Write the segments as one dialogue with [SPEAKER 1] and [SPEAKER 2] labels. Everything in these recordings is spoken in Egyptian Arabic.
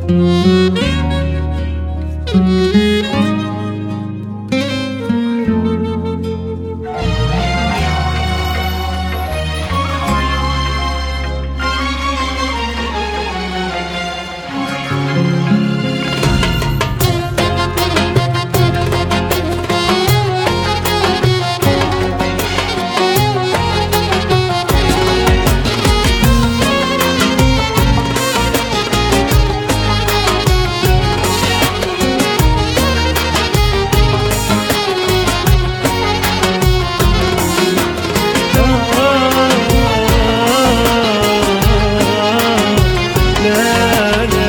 [SPEAKER 1] لا لا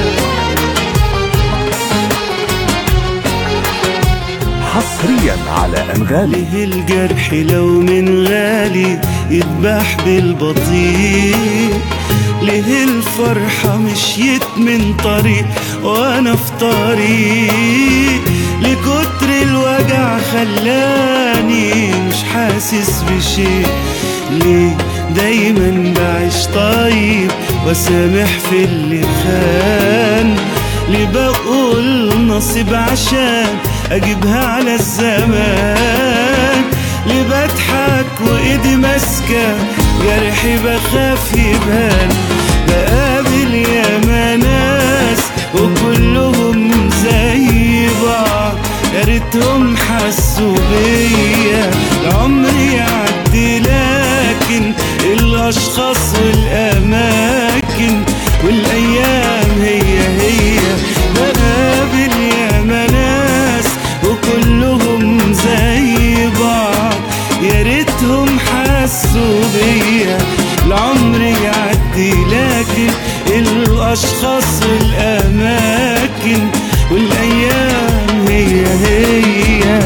[SPEAKER 2] حصريا على أنغامي
[SPEAKER 1] ليه الجرح لو من غالي يذبح بالبطيء ليه الفرحة مشيت من طريق وانا في طريق لكتر الوجع خلاني مش حاسس بشيء ليه دايما بعيش طيب وسامح في اللي خان ليه بقول نصيب عشان اجيبها على الزمان ليه بضحك وايدي ماسكه جرحي بخاف يبان بقابل ياما ناس وكلهم زي بعض يا ريتهم حسوا بيا العمر يعدي لكن الاشخاص والاماكن والايام هي هي بقابل ياما ناس وكلهم زي بعض يا ريتهم حسوا بيا العمر يعدي لكن الاشخاص والاماكن والايام هي هي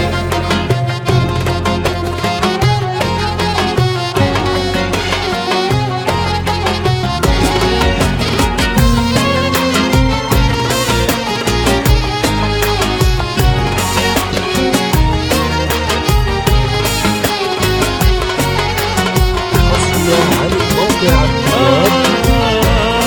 [SPEAKER 2] حصريا على موقع الديار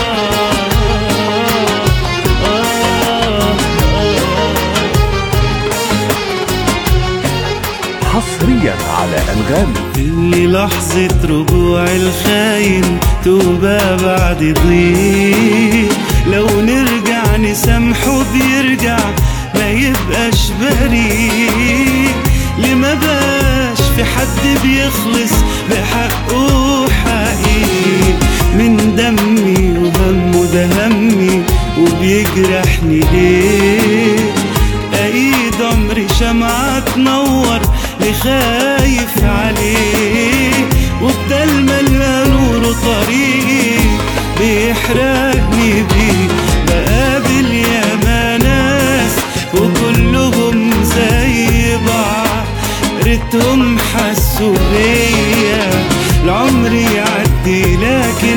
[SPEAKER 2] حصريا على أنغامي
[SPEAKER 1] اللي لحظة رجوع الخاين توبة بعد ضيق لو نرجع نسامحه بيرجع ما يبقاش بريء ليه ما باش في حد بيخلص بحقه حقيقي من دمي وهمه ده همي وبيجرحني ليه ايد عمري شمعة تنور لخايف عليه وبدل ما ألقى نور طريقي بيحرقني بيه بقابل ياما ناس وكلهم زي بعض ريتهم حسوا بيا العمر يعدي لكن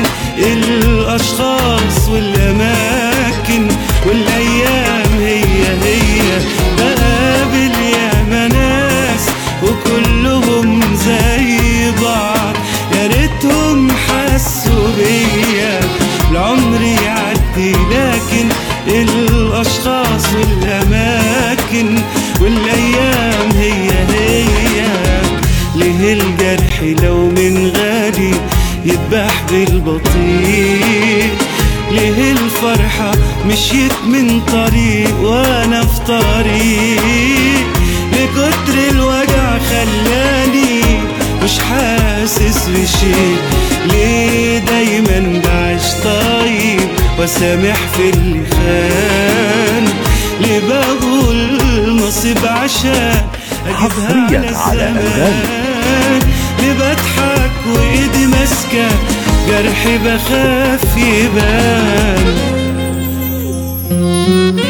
[SPEAKER 1] الاشخاص والاماكن والايام هي هي بقابل ياما ناس وكلهم زي بعض يا ريتهم حسوا بيا العمر يعدي لكن الاشخاص والاماكن والايام هي هي ليه الجرح لو من غالي يذبح بالبطيء ليه الفرحة مشيت من طريق وانا في طريق لكتر الوجع خلاني مش حاسس بشيء ليه دايما بعيش طيب وسامح في اللي خان ليه بقول نصيب عشان
[SPEAKER 2] حصرياً
[SPEAKER 1] اجيبها
[SPEAKER 2] على
[SPEAKER 1] على
[SPEAKER 2] أنغامي.
[SPEAKER 1] الزمان ليه بضحك وايدي ماسكه جرحي بخاف يبان